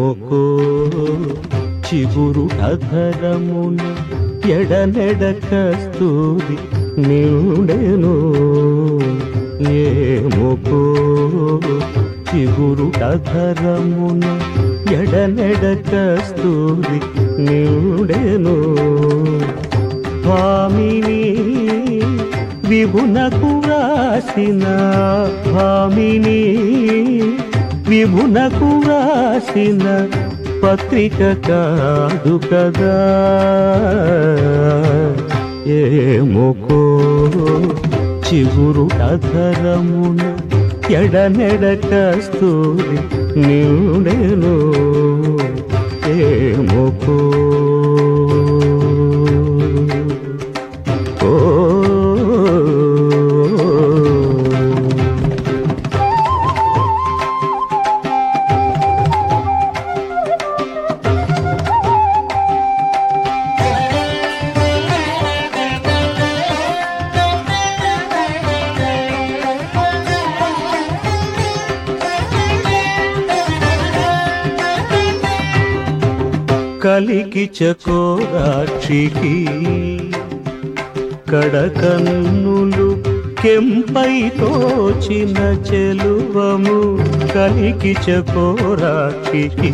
ఏమోకో చిగురు అధరమున ఎడనెడ కస్తూరి నిండెను ఏమోకో చిగురు అధరమున ఎడనెడ కస్తూరి నిండెను స్వామిని విభునకు రాసిన స్వామిని విభునకు రాసిన పత్రిక కాదు కదా ఏమోకో చిగురు అధరమున ఎడనెడ కస్తూరి నిండెను ఏమోకో ఓ కలికి చకోరాక్షికి కడకన్నులు కెంపై తోచిన చెలువము కలికి చకోరాక్షికి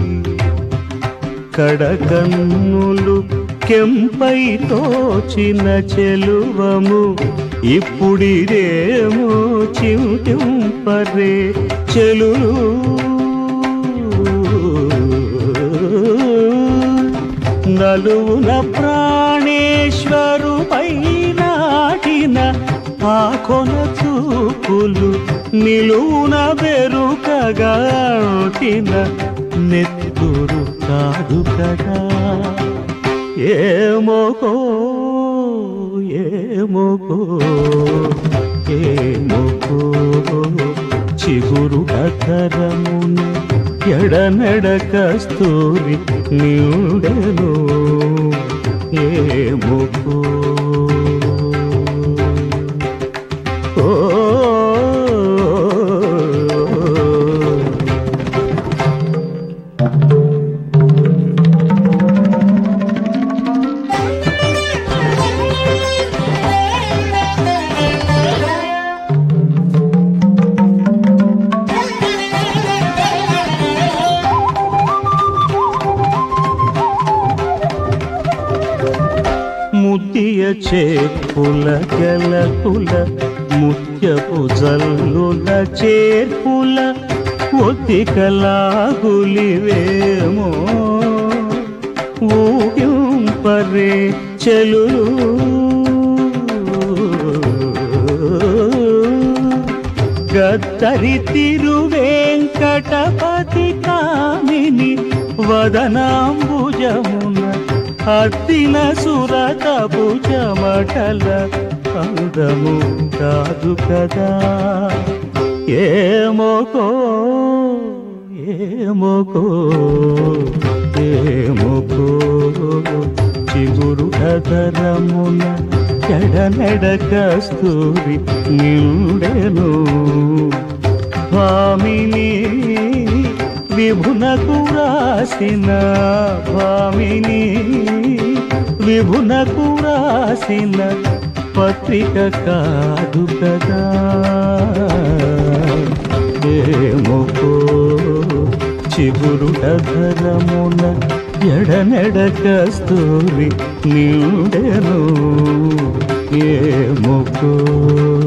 కడకన్నులు కెంపై తోచిన చెలువము ఇప్పుడిదేమో చింతింపరే చెలులు నలువున ప్రాణేశ్వరు పైనాటిన ఆ కొన చూపులు నిలువున బెరుకగాటిన నెత్తురు కాదు కదా ఏమోకో ఏమోకో ఏమోకో చిగురు అధరమున ఎడనెడ కస్తూరి నిండెను ఏమోకో ఓ ముత్య చేర్పుల గెలకుల ముత్యపు జల్లుల చేర్పుల ఒత్తికలాగులివేమో ఊహింపరే చెలులు గద్దరి తిరువేంకటపతి కామిని వదనాంబుజమున అద్దిన సురతపు చెమటల అందము కాదు కదా ఏమోకో ఏమోకో ఏమోకో చిగురు అధరమున ఎడనెడ కస్తూరి నిండెను స్వామిని విభునకు రాసిన స్వామిని విభునకు రాసిన పత్రిక కాదు కదా ఏమోకో చిగురు అధరమున ఎడనెడ కస్తూరి నిండెను ఏమోకో